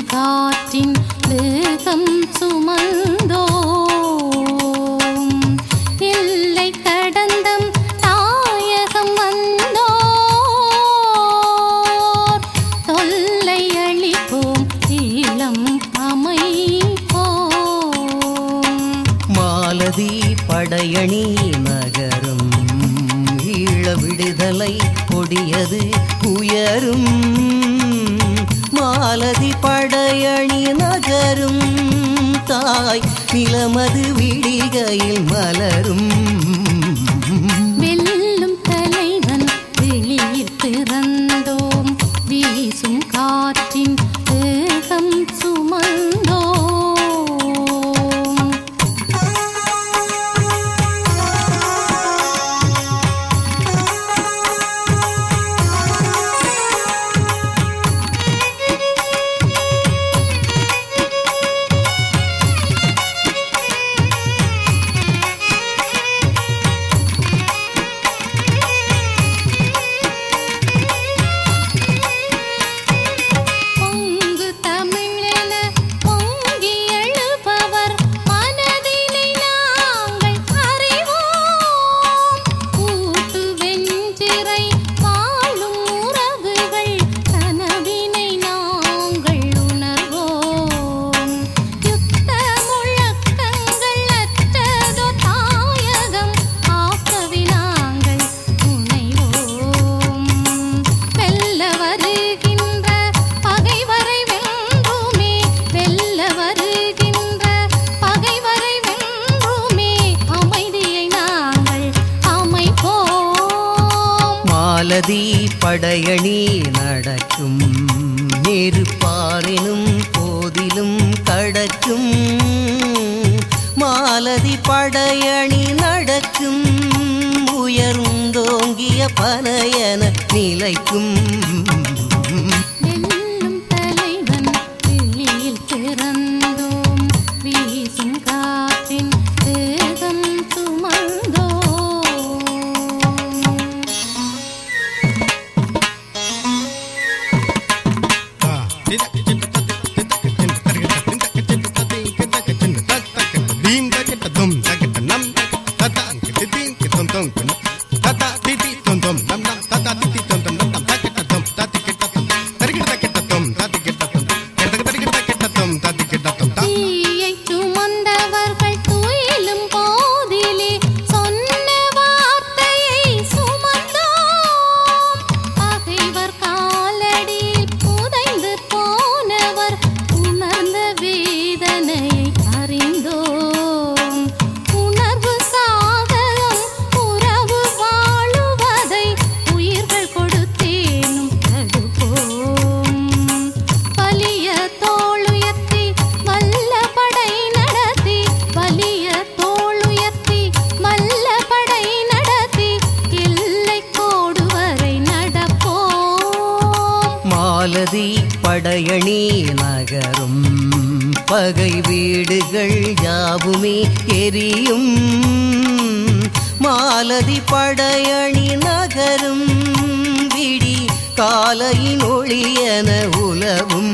காற்றின் வேகம் சுமந்தோம் எல்லை கடந்தம் தாயகம் வந்தோர் தொல்லை அளிப்போம் ஈழம் அமைப்போம் மாலதி படையணி நகரும் ஈழ விடுதலை கொடியது உயரும் மாலதி படையணி நகரும் தாய் நிலமது விடிகையில் மலரும் வெல்லும் தலைவன் வெளியில் பிறந்தோம் வீசும் காற்றின் வேகம் சுமந்தோம் பொங்கு தமிழென பொங்கி எழுபவர் மனதினை நாங்கள் அறிவோம் கூட்டு வெஞ்சிறை வாழும் உறவுகள் கனவினை நாங்கள் உணர்வோம் யுத்த முழக்கங்கள் அற்றதோ தாயகம் ஆக்கவி நாங்கள் துணைவோம் வெல்ல வருகின்ற பகைவரை வென்றுமே வெல்ல வருகின்ற பகைவரை வென்றுமே அமைதியை நாங்கள் அமைப்போம் மாலதி படையணி நடக்கும் நெருப்பாரெனும் போதிலும் கடக்கும் மாலதி படையணி நடக்கும் உயர்ந்தோங்கிய பனையன நிலைக்கும் வெல்லும் தலைவன் வெளியில் பிறந்தோம் வீசும் காற்றின் வேகம் சுமந்தோம் தீயை சுமந்தவர்கள் துயிலும் போதிலே சொன்ன வார்த்தையை சுமந்தோம் பகைவர் காலடியில் புதைந்து போனவர் உணர்ந்த வேதனையை அறிந்தோம் உணர்வு சாதகம் உறவு வாழுவதை உயிர்கள் கொடுத்தேனும் தடுப்போம் வலிய தோளுயர்த்தி வல்ல படை நடத்தி வலிய தோளுயர்த்தி வல்ல படை நடத்தி எல்லை கோடு வரை நடப்போம் மாலதி படையணி நகரும் பகை வீடுகள் யாவுமே எரியும் மாலதி படையணி நகரும் விடி காலையின் ஒளியன உலவும்